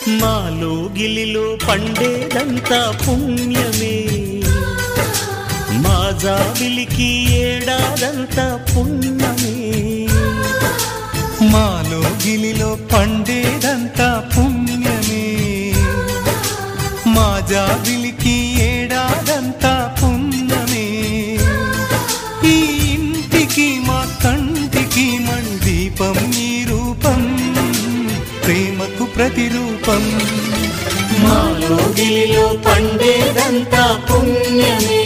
మాలో గిలిలో పండేదంతా పుణ్యమే మా జాబిలికి ఏడాదంతా పుణ్యమే మాలో గిలిలో పండేదంతా పుణ్యమే మా జాబిలికి ఏడాదంతా పుణ్యమే ఈ ఇంటికి మా కంటికి మణి దీపం ఈ రూపం ప్రేమకు ప్రతిరూపం మాలో గిలిలో పండేదంతా పుణ్యమే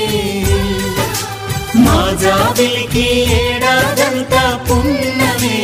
మా జాబిలికి ఏడాదంతా పుణ్యమే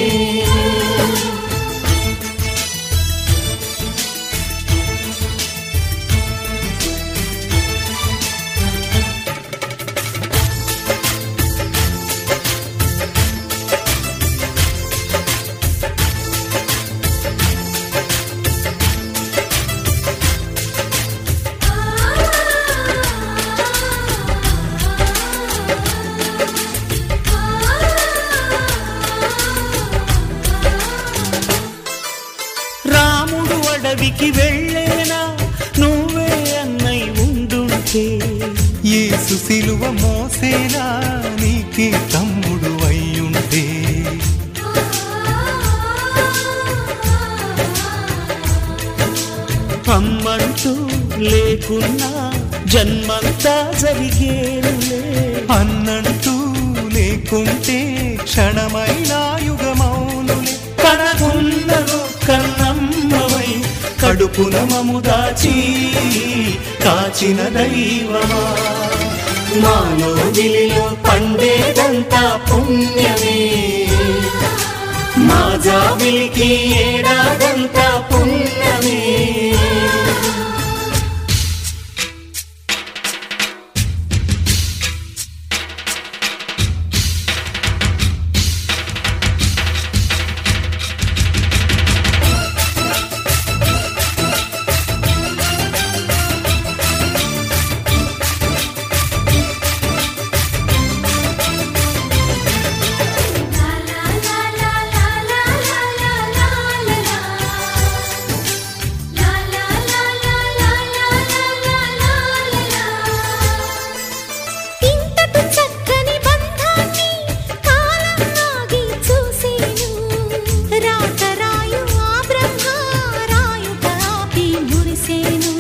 రాముడు అడవికి వెళ్ళేనా నువ్వే అన్నై ఉండుంటే యేసు సిలువ మోసేనా నీకే తమ్ముడు అయ్యుంటే అమ్మంటూ లేకున్నా జన్మంతా జరిగేనులే అన్నంటూ లేకుంటే క్షణమైన యుగమౌనులే కనకున్నను కన్నమ్మవై కడుపున మము దాచి కాచిన దైవమా మాలో గిలిలో పండేదంతా పుణ్యమే మా జాబిలికి ఏడాదంతా పుణ్యమే ఇంతటి చక్కని బంధాన్ని కాలం ఆగి చూసేను రాతరాయు ఆ బ్రహ్మ రాయుట ఆపి మురిసేను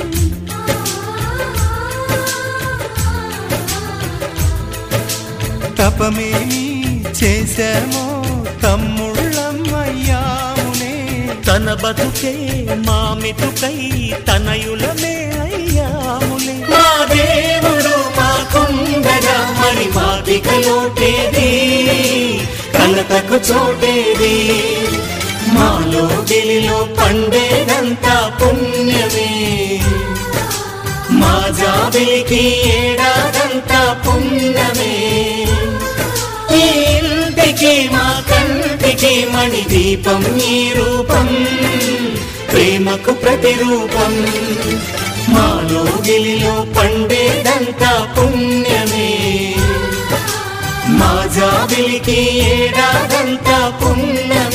తపమేమి చేశామో తమ్ముళ్ళమ్మయ్యామునే తన బతుకే మామితుకై తనయులమే అయ్యాములే మా దేవుడు మాకుండగా మరి మాదిక లోటేది కలతకు చోటేది మాలో గిలిలో పండేదంతా పుణ్యమే మా జాబిలికి ఏడాదంతా పుణ్యమే ఈ ఇంటికి మా కంటికి మణి దీపం ఈ రూపం ప్రేమకు ప్రతిరూపం మాలో గిలిలో పండేదంతా పుణ్యమే మా జాబిలికి ఏడాదంతా పుణ్యమే